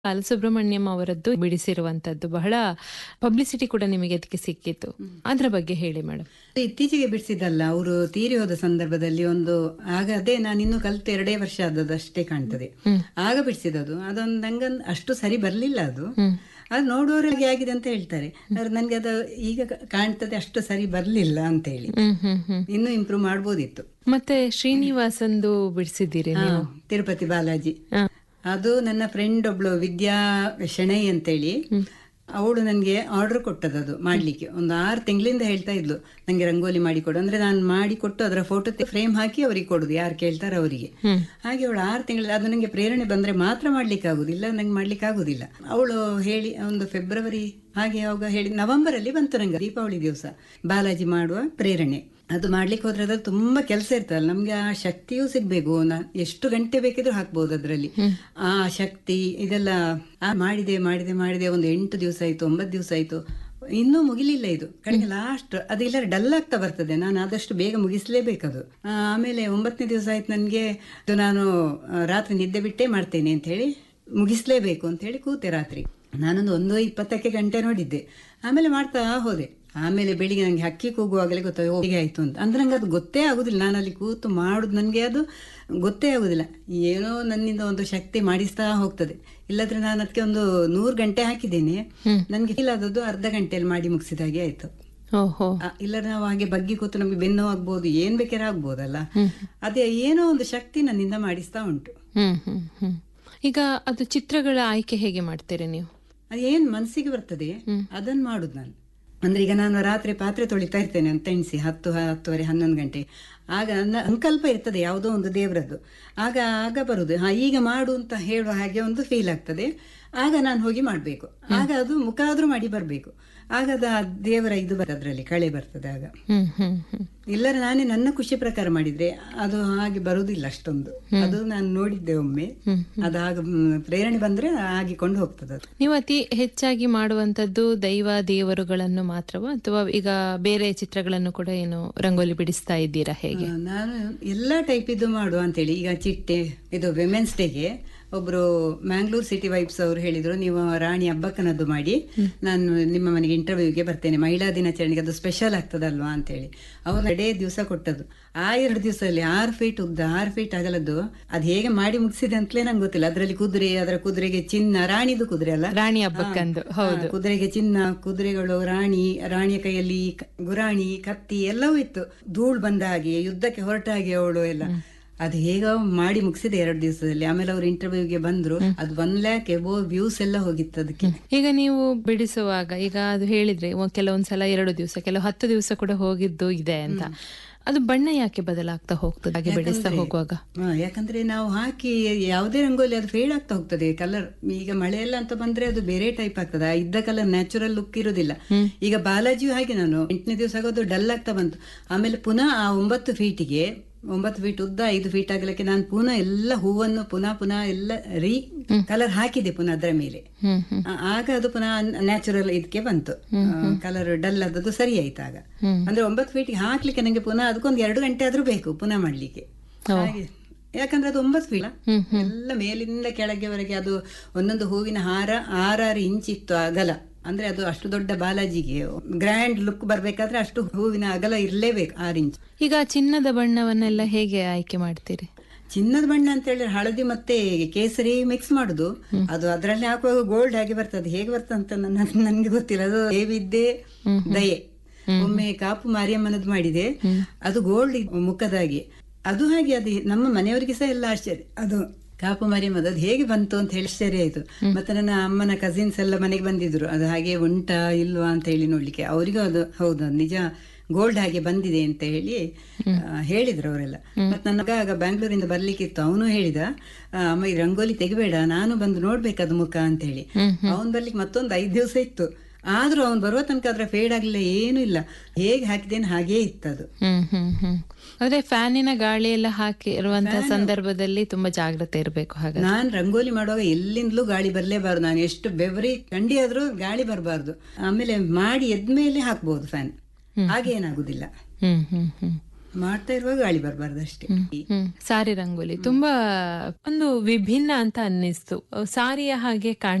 ಬಾಲಸುಬ್ರಹ್ಮಣ್ಯಂ ಅವರದ್ದು ಬಿಡಿಸಿರುವಂತದ್ದು ಬಹಳ ಪಬ್ಲಿಸಿಟಿ ಕೂಡ ನಿಮಗೆ ಅದಕ್ಕೆ ಸಿಕ್ಕಿತ್ತು ಅದ್ರ ಬಗ್ಗೆ ಹೇಳಿ ಮೇಡಮ್ ಇತ್ತೀಚೆಗೆ ಬಿಡಿಸಿದಲ್ಲ ಅವರು ತೀರಿ ಹೋದ ಸಂದರ್ಭದಲ್ಲಿ ಒಂದು ಆಗ ಅದೇ ನಾನು ಇನ್ನು ಕಲ್ತು ಎರಡೇ ವರ್ಷ ಆದದ್ದು ಅಷ್ಟೇ ಕಾಣ್ತದೆ ಆಗ ಬಿಡಿಸಿದದು ಅದೊಂದು ನಂಗೆ ಅಷ್ಟು ಸರಿ ಬರ್ಲಿಲ್ಲ ಅದು ಅದು ನೋಡುವವರಿಗೆ ಆಗಿದೆ ಅಂತ ಹೇಳ್ತಾರೆ ಆದ್ರೆ ನನ್ಗೆ ಅದು ಈಗ ಕಾಣ್ತದೆ ಅಷ್ಟು ಸರಿ ಬರ್ಲಿಲ್ಲ ಅಂತ ಹೇಳಿ ಹ್ಮ್ ಹ್ಮ್ ಹ್ಮ್ ಇನ್ನೂ ಇಂಪ್ರೂವ್ ಮಾಡ್ಬೋದಿತ್ತು ಮತ್ತೆ ಶ್ರೀನಿವಾಸಂದು ಬಿಡಿಸಿದ್ದೀರಿ ಹಾ, ನೀವು ತಿರುಪತಿ ಬಾಲಾಜಿ ಹ. ಅದು ನನ್ನ ಫ್ರೆಂಡ್ ಒಬ್ಳು ವಿದ್ಯಾ ಶೆಣೈ ಅಂತೇಳಿ ಅವಳು ನನಗೆ ಆರ್ಡರ್ ಕೊಟ್ಟದ್ದು ಮಾಡ್ಲಿಕ್ಕೆ ಒಂದು ಆರು ತಿಂಗಳಿಂದ ಹೇಳ್ತಾ ಇದ್ಲು ನಂಗೆ ರಂಗೋಲಿ ಮಾಡಿ ಕೊಡು ಅಂದ್ರೆ ನಾನು ಮಾಡಿ ಕೊಟ್ಟು ಅದರ ಫೋಟೋ ಫ್ರೇಮ್ ಹಾಕಿ ಅವರಿಗೆ ಕೊಡುದು ಯಾರು ಕೇಳ್ತಾರೆ ಅವರಿಗೆ ಹಾಗೆ ಅವಳು ಆರು ತಿಂಗಳ ಅದು ನನಗೆ ಪ್ರೇರಣೆ ಬಂದ್ರೆ ಮಾತ್ರ ಮಾಡ್ಲಿಕ್ಕೆ ಆಗುದಿಲ್ಲ ನಂಗೆ ಮಾಡ್ಲಿಕ್ಕೆ ಆಗುದಿಲ್ಲ ಅವಳು ಹೇಳಿ ಒಂದು ಫೆಬ್ರವರಿ ಹಾಗೆ ಯಾವಾಗ ಹೇಳಿ ನವೆಂಬರ್ ಅಲ್ಲಿ ಬಂತು ನಂಗೆ ದೀಪಾವಳಿ ದಿವಸ ಬಾಲಾಜಿ ಮಾಡುವ ಪ್ರೇರಣೆ ಅದು ಮಾಡ್ಲಿಕ್ಕೆ ಹೋದ್ರೆ ಅದ್ರಲ್ಲಿ ತುಂಬಾ ಕೆಲಸ ಇರ್ತದಲ್ಲ ನಮ್ಗೆ ಆ ಶಕ್ತಿಯೂ ಸಿಗ್ಬೇಕು ನಾ- ಎಷ್ಟು ಗಂಟೆ ಬೇಕಿದ್ರು ಹಾಕ್ಬೋದು ಅದ್ರಲ್ಲಿ ಆ ಶಕ್ತಿ ಇದೆಲ್ಲ ಆ ಮಾಡಿದೆ ಮಾಡಿದೆ ಮಾಡಿದೆ ಒಂದು ಎಂಟು ದಿವಸ ಆಯ್ತು ಒಂಬತ್ತು ದಿವಸ ಆಯ್ತು ಇನ್ನೂ ಮುಗಿಲಿಲ್ಲ ಇದು ಕಡೆಗೆ ಲಾಸ್ಟ್ ಅದೆಲ್ಲ ಡಲ್ ಆಗ್ತಾ ಬರ್ತದೆ ನಾನು ಆದಷ್ಟು ಬೇಗ ಮುಗಿಸ್ಲೇಬೇಕದು ಆ, ಆಮೇಲೆ ಒಂಬತ್ತನೇ ದಿವಸ ಆಯ್ತು ನನಗೆ ಇದು ನಾನು ಆ, ರಾತ್ರಿ ನಿದ್ದೆ ಬಿಟ್ಟೇ ಮಾಡ್ತೇನೆ ಅಂತ ಹೇಳಿ ಮುಗಿಸ್ಲೇಬೇಕು ಅಂತ ಹೇಳಿ ಕೂತೆ ರಾತ್ರಿ ನಾನೊಂದು ಒಂದು ಇಪ್ಪತ್ತಕ್ಕೆ ಗಂಟೆ ನೋಡಿದ್ದೆ ಆಮೇಲೆ ಮಾಡ್ತಾ ಹೋದೆ ಆಮೇಲೆ ಬೆಳಿಗ್ಗೆ ನಂಗೆ ಹಕ್ಕಿ ಕೂಗುವಾಗಲೇ ಗೊತ್ತಾಗ ಹೇಗೆ ಆಯ್ತು ಅಂತ ಅಂದ್ರೆ ನಂಗೆ ಅದು ಗೊತ್ತೇ ಆಗುದಿಲ್ಲ ನಾನು ಅಲ್ಲಿ ಕೂತು ಮಾಡುದು ನನಗೆ ಅದು ಗೊತ್ತೇ ಆಗುದಿಲ್ಲ ಏನೋ ನನ್ನಿಂದ ಒಂದು ಶಕ್ತಿ ಮಾಡಿಸ್ತಾ ಹೋಗ್ತದೆ ಇಲ್ಲದ್ರೆ ನಾನು ಅದಕ್ಕೆ ಒಂದು ನೂರು ಗಂಟೆ ಹಾಕಿದ್ದೇನೆ ನನಗೆ ಫೀಲ್ ಆದದ್ದು ಅರ್ಧ ಗಂಟೆಯಲ್ಲಿ ಮಾಡಿ ಮುಗಿಸಿದ ಹಾಗೆ ಆಯ್ತು ಓಹೋ ಆ, ಇಲ್ಲದ್ರೆ ನಾವು ಹಾಗೆ ಬಗ್ಗಿ ಕೂತು ನಮಗೆ ಬೆನ್ನು ಆಗ್ಬೋದು ಏನ್ ಬೇಕಾದ್ರೆ ಆಗ್ಬೋದಲ್ಲ ಅದೇ ಏನೋ ಒಂದು ಶಕ್ತಿ ನನ್ನಿಂದ ಮಾಡಿಸ್ತಾ ಉಂಟು ಹ್ಮ್ ಹ್ಮ್ ಹ್ಮ್ ಈಗ ಅದು ಚಿತ್ರಗಳ ಆಯ್ಕೆ ಹೇಗೆ ಮಾಡ್ತೀರಿ ನೀವು ಅದು ಏನ್ ಮನಸ್ಸಿಗೆ ಬರ್ತದೆ ಅದನ್ನ ಮಾಡುದು ನಾನು ಅಂದ್ರೆ ಈಗ ನಾನು ರಾತ್ರಿ ಪಾತ್ರೆ ತೊಳಿತಾ ಇರ್ತೇನೆ ಅಂತ ಎಣಿಸಿ ಹತ್ತು ಹತ್ತುವರೆ ಹನ್ನೊಂದು ಗಂಟೆ ಆಗ ನನ್ನ ಸಂಕಲ್ಪ ಇರ್ತದೆ ಯಾವುದೋ ಒಂದು ದೇವರದ್ದು ಆಗ ಆಗ ಬರುದು ಹಾ ಈಗ ಮಾಡು ಅಂತ ಹೇಳುವ ಹಾಗೆ ಒಂದು ಫೀಲ್ ಆಗ್ತದೆ ಆಗ ನಾನು ಹೋಗಿ ಮಾಡಬೇಕು ಆಗ ಅದು ಮುಖ ಆದ್ರೂ ಮಾಡಿ ಬರಬೇಕು ಆಗ ಅದು ಆ ದೇವರ ಇದು ಬರ್ತದೆ ಅದರಲ್ಲಿ ಕಳೆ ಬರ್ತದೆ ಆಗ ಹ್ಮ್ ಹ್ಮ್ ಹ್ಮ್ ಇಲ್ಲರ ನಾನೇ ನನ್ನ ಖುಷಿ ಪ್ರಕಾರ ಮಾಡಿದ್ರೆ ಅದು ಹಾಗೆ ಬರುವುದಿಲ್ಲ ಅಷ್ಟೊಂದು ಅದು ನಾನು ನೋಡಿದ್ದೆ ಒಮ್ಮೆ ಅದಾಗ ಮ್, ಪ್ರೇರಣೆ ಬಂದ್ರೆ ಆಗಿಕೊಂಡು ಹೋಗ್ತದೆ ಅದು ನೀವು ಅತಿ ಹೆಚ್ಚಾಗಿ ಮಾಡುವಂತದ್ದು ದೈವ ದೇವರುಗಳನ್ನು ಮಾತ್ರವಾ ಅಥವಾ ಈಗ ಬೇರೆ ಚಿತ್ರಗಳನ್ನು ಕೂಡ ಏನು ರಂಗೋಲಿ ಬಿಡಿಸ್ತಾ ಇದ್ದೀರಾ ಹೇಗೆ ಆ, ನಾನು ಎಲ್ಲಾ ಟೈಪ್ ಇದು ಮಾಡುವ ಅಂತೇಳಿ ಈಗ ಚಿಟ್ಟೆ ಇದು ವಿಮೆನ್ಸ್ ಡೇಗೆ ಒಬ್ರು ಮ್ಯಾಂಗ್ಳೂರ್ ಸಿಟಿ ವೈಬ್ಸ್ ಅವರು ಹೇಳಿದ್ರು ನೀವು ರಾಣಿ ಹಬ್ಬಕ್ಕನದ್ದು ಮಾಡಿ ನಾನು ನಿಮ್ಮ ಮನೆಗೆ ಇಂಟರ್ವ್ಯೂಗೆ ಬರ್ತೇನೆ ಮಹಿಳಾ ದಿನಾಚರಣೆಗೆ ಅದು ಸ್ಪೆಷಲ್ ಆಗ್ತದಲ್ವಾ ಅಂತೇಳಿ ಅವರು ಎರಡೇ ದಿವಸ ಕೊಟ್ಟದ್ದು ಆ ಎರಡು ದಿವಸದಲ್ಲಿ ಆರು ಫೀಟ್ ಉದ್ದ ಆರು ಫೀಟ್ ಅಗಲದ್ದು ಅದು ಹೇಗೆ ಮಾಡಿ ಮುಗಿಸಿದೆ ಅಂತಲೇ ನಂಗೆ ಗೊತ್ತಿಲ್ಲ ಅದರಲ್ಲಿ ಕುದುರೆ ಅದರ ಕುದುರೆಗೆ ಚಿನ್ನ ರಾಣಿದು ಕುದುರೆ ಅಲ್ಲ ರಾಣಿ ಹಬ್ಬಕ್ಕಂದು ಹೌದು ಆ, ಕುದುರೆಗೆ ಚಿನ್ನ ಕುದುರೆಗಳು ರಾಣಿ ರಾಣಿಯ ಕೈಯಲ್ಲಿ ಕ- ಗುರಾಣಿ ಕತ್ತಿ ಎಲ್ಲವೂ ಇತ್ತು ಧೂಳು ಬಂದ ಹಾಗೆ ಯುದ್ಧಕ್ಕೆ ಹೊರಟ ಹಾಗೆ ಅವಳು ಎಲ್ಲ ಅದು ಹೇಗ ಮಾಡಿ ಮುಗಿಸಿದೆ ಎರಡು ದಿವಸದಲ್ಲಿ ಆಮೇಲೆ ಅವ್ರು ಇಂಟರ್ವ್ಯೂಗೆ ಬಂದ್ರು ಅದು ಒನ್ ಲ್ಯಾಕ್ ಎಬೋ ವ್ಯೂಸ್ ಎಲ್ಲ ಹೋಗಿತ್ತು ಅದಕ್ಕೆ ಈಗ ನೀವು ಬಿಡಿಸುವಾಗ ಈಗ ಅದು ಹೇಳಿದ್ರೆ ಒ- ಕೆಲವೊಂದ್ಸಲ ಎರಡು ದಿವಸ ಕೆಲವು ಹತ್ತು ದಿವಸ ಕೂಡ ಹೋಗಿದ್ದು ಇದೆ ಅಂತ ಅದು ಬಣ್ಣ ಯಾಕೆ ಬದಲಾಗ್ತಾ ಹೋಗ್ತದೆ ಹಾಗೆ ಬಿಡಿಸ್ತಾ ಹೋಗುವಾಗ ಹಾ, ಯಾಕಂದ್ರೆ ನಾವು ಹಾಕಿ ಯಾವುದೇ ರಂಗೋಲಿ ಅದು ಫೇಡ್ ಆಗ್ತಾ ಹೋಗ್ತದೆ ಕಲರ್ ಈಗ ಮಳೆ ಎಲ್ಲ ಅಂತ ಬಂದ್ರೆ ಅದು ಬೇರೆ ಟೈಪ್ ಆಗ್ತದೆ ಆ ಇದ್ದ ಕಲರ್ ನ್ಯಾಚುರಲ್ ಲುಕ್ ಇರುದಿಲ್ಲ ಈಗ ಬಾಲಾಜಿಯು ಹಾಗೆ ನಾನು ಎಂಟನೇ ದಿವಸ ಆಗೋದು ಡಲ್ ಆಗ್ತಾ ಬಂತು ಆಮೇಲೆ ಪುನಃ ಆ ಒಂಬತ್ತು ಫೀಟಿಗೆ ಒಂಬತ್ತು ಫೀಟ್ ಉದ್ದ ಐದು ಫೀಟ್ ಆಗಲಿಕ್ಕೆ ನಾನು ಪುನಃ ಎಲ್ಲ ಹೂವನ್ನು ಪುನಃ ಪುನಃ ಎಲ್ಲ ರೀ ಕಲರ್ ಹಾಕಿದೆ ಪುನಃ ಅದರ ಮೇಲೆ ಹ್ಮ್ ಹ್ಮ್ ಆ- ಆಗ ಅದು ಪುನಃ ನ್ಯಾಚುರಲ್ ಇದಕ್ಕೆ ಬಂತು ಕಲರ್ ಡಲ್ ಆದದ್ದು ಸರಿ ಆಯ್ತು ಆಗ ಅಂದ್ರೆ ಒಂಬತ್ತು ಫೀಟ್ ಹಾಕ್ಲಿಕ್ಕೆ ನಂಗೆ ಪುನಃ ಅದಕ್ಕೊಂದು ಎರಡು ಗಂಟೆ ಆದ್ರೂ ಬೇಕು ಪುನಃ ಮಾಡ್ಲಿಕ್ಕೆ ಹಾಗೆ ಯಾಕಂದ್ರೆ ಅದು ಒಂಬತ್ತು ಫೀಟ್ ಎಲ್ಲ ಮೇಲಿಂದ ಕೆಳಗೆವರೆಗೆ ಅದು ಒಂದೊಂದು ಹೂವಿನ ಹಾರ ಆರಾರು ಇಂಚ್ ಇತ್ತು ಅಗಲ ಅಂದ್ರೆ ಅದು ಅಷ್ಟು ದೊಡ್ಡ ಬಾಲಾಜಿಗೆ ಗ್ರ್ಯಾಂಡ್ ಲುಕ್ ಬರ್ಬೇಕಾದ್ರೆ ಅಷ್ಟು ಹೂವಿನ ಅಗಲ ಇರ್ಲೇಬೇಕು ಆರು ಇಂಚ್ ಈಗ ಚಿನ್ನದ ಬಣ್ಣವನ್ನೆಲ್ಲ ಹೇಗೆ ಆಯ್ಕೆ ಮಾಡ್ತೀರಿ ಚಿನ್ನದ ಬಣ್ಣ ಅಂತ ಹೇಳಿದ್ರೆ ಹಳದಿ ಮತ್ತೆ ಕೇಸರಿ ಮಿಕ್ಸ್ ಮಾಡುದು ಅದು ಅದರಲ್ಲಿ ಹಾಕುವಾಗ ಗೋಲ್ಡ್ ಆಗಿ ಬರ್ತದೆ ಹೇಗೆ ಬರ್ತದೆ ಅಂತ ನನ್ನ ನನ್ಗೆ ಗೊತ್ತಿಲ್ಲ ಅದು ದೇವಿದ್ದೆ ದಯೆ ಒಮ್ಮೆ ಕಾಪು ಮಾರಿಯಮ್ಮನದ್ದು ಮಾಡಿದೆ ಅದು ಗೋಲ್ಡ್ ಮುಖದಾಗಿ ಅದು ಹಾಗೆ ಅದು ನಮ್ಮ ಮನೆಯವರಿಗೆ ಸಹ ಎಲ್ಲ ಆಶ್ಚರ್ಯ ಅದು ಕಾಪು ಮಾರಿಯಮ್ಮದು ಅದು ಹೇಗೆ ಬಂತು ಅಂತ ಹೇಳಿ ಆಶ್ಚರ್ಯ ಆಯ್ತು ಮತ್ತೆ ನನ್ನ ಅಮ್ಮನ ಕಸಿನ್ಸ್ ಎಲ್ಲ ಮನೆಗೆ ಬಂದಿದ್ರು ಅದು ಹಾಗೆ ಉಂಟಾ ಇಲ್ವಾ ಅಂತ ಹೇಳಿ ನೋಡ್ಲಿಕ್ಕೆ ಅವರಿಗೂ ಅದು ಹೌದು ಅದು ನಿಜ ಗೋಲ್ಡ್ ಹಾಗೆ ಬಂದಿದೆ ಅಂತ ಹೇಳಿ ಆ, ಹೇಳಿದ್ರು ಅವರೆಲ್ಲ ಮತ್ತೆ ನನ್ನ ಮಗ ಆಗ ಬ್ಯಾಂಗ್ಳೂರಿಂದ ಬರ್ಲಿಕ್ಕಿತ್ತು ಅವನು ಹೇಳಿದ ಆ, ಅಮ್ಮ ಈ ರಂಗೋಲಿ ತೆಗಿಬೇಡ ನಾನು ಬಂದು ನೋಡ್ಬೇಕದು ಮುಖ ಅಂತ ಹೇಳಿ ಅವನ್ ಬರ್ಲಿಕ್ಕೆ ಮತ್ತೊಂದು ಐದು ದಿವಸ ಇತ್ತು ಆದ್ರೂ ಅವ್ನು ಬರುವ ತನಕ ಅದ್ರ ಫೇಡ್ ಆಗ್ಲಿಲ್ಲ ಏನು ಇಲ್ಲ ಹೇಗೆ ಹಾಕಿದ್ದೇನೆ ಹಾಗೇ ಇತ್ತದು ಹ್ಮ್ ಹ್ಮ್ ಹ್ಮ್ ಅದೇ ಫ್ಯಾನಿನ ಗಾಳಿ ಎಲ್ಲ ಹಾಕಿರುವಂತಹ ಸಂದರ್ಭದಲ್ಲಿ ತುಂಬಾ ಜಾಗ್ರತೆ ಇರಬೇಕು ಹಾಗೆ ನಾನ್ ರಂಗೋಲಿ ಮಾಡುವಾಗ ಎಲ್ಲಿಂದಲೂ ಗಾಳಿ ಬರ್ಲೇಬಾರ್ದು ನಾನು ಎಷ್ಟು ಬೆವರಿ ಥಂಡಿ ಆದ್ರೂ ಗಾಳಿ ಬರಬಾರ್ದು ಆಮೇಲೆ ಮಾಡಿ ಎದ್ಮೇಲೆ ಹಾಕ್ಬೋದು ಫ್ಯಾನ್ ಹಾಗೆ ಏನಾಗುದಿಲ್ಲ ಹ್ಮ್ ಹ್ಮ್ ಹ್ಮ್ ಮಾಡ್ತಾ ಇರುವಾಗ ಗಾಳಿ ಬರಬಾರ್ದು ಅಷ್ಟೇ ಹ್ಮ್ ಸಾರಿ ರಂಗೋಲಿ ತುಂಬಾ ಒಂದು ವಿಭಿನ್ನ ಅಂತ ಅನ್ನಿಸ್ತು ಸಾರಿಯ ಹಾಗೆ ಕಾಣ್ತಾ